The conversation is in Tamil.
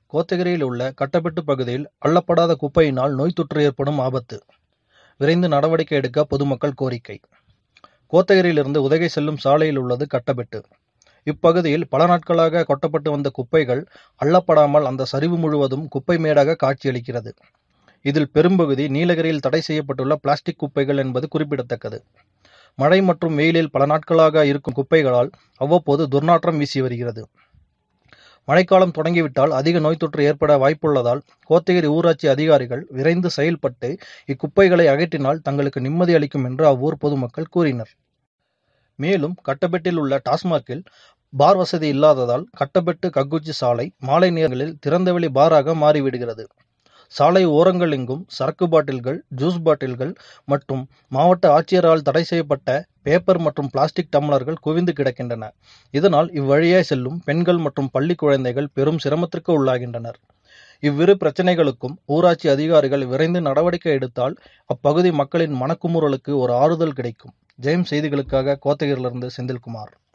கோத்தகிரியில் உள்ள கட்டபெட்டு பகுதியில் அள்ளப்படாத குப்பையினால் நோய் தொற்று ஏற்படும் ஆபத்து விரைந்து நடவடிக்கை எடுக்க பொதுமக்கள் கோரிக்கை கோத்தகிரியிலிருந்து உதகை செல்லும் சாலையில் உள்ளது கட்டபெட்டு இப்பகுதியில் பல நாட்களாக கொட்டப்பட்டு வந்த குப்பைகள் அள்ளப்படாமல் அந்த சரிவு முழுவதும் குப்பை மேடாக காட்சியளிக்கிறது இதில் பெரும்பகுதி நீலகிரியில் தடை செய்யப்பட்டுள்ள பிளாஸ்டிக் குப்பைகள் என்பது குறிப்பிடத்தக்கது மழை மற்றும் வெயிலில் பல நாட்களாக இருக்கும் குப்பைகளால் அவ்வப்போது துர்நாற்றம் வீசி வருகிறது மழைக்காலம் தொடங்கிவிட்டால் அதிக நோய் தொற்று ஏற்பட வாய்ப்புள்ளதால் கோத்தகிரி ஊராட்சி அதிகாரிகள் விரைந்து செயல்பட்டு இக்குப்பைகளை அகற்றினால் தங்களுக்கு நிம்மதி அளிக்கும் என்று அவ்வூர் பொதுமக்கள் கூறினர் மேலும் கட்டபெட்டில் உள்ள டாஸ்மாகில் பார் வசதி இல்லாததால் கட்டபெட்டு கக்குச்சி சாலை மாலை நேரங்களில் திறந்தவெளி பாராக மாறிவிடுகிறது சாலை ஓரங்கள் எங்கும் சரக்கு பாட்டில்கள் ஜூஸ் பாட்டில்கள் மற்றும் மாவட்ட ஆட்சியரால் தடை செய்யப்பட்ட பேப்பர் மற்றும் பிளாஸ்டிக் டம்ளர்கள் குவிந்து கிடக்கின்றன இதனால் இவ்வழியே செல்லும் பெண்கள் மற்றும் பள்ளி குழந்தைகள் பெரும் சிரமத்திற்கு உள்ளாகின்றனர் இவ்விரு பிரச்சனைகளுக்கும் ஊராட்சி அதிகாரிகள் விரைந்து நடவடிக்கை எடுத்தால் அப்பகுதி மக்களின் மனக்குமுறலுக்கு ஒரு ஆறுதல் கிடைக்கும் ஜெயம் செய்திகளுக்காக கோத்தகிரிலிருந்து செந்தில்குமார்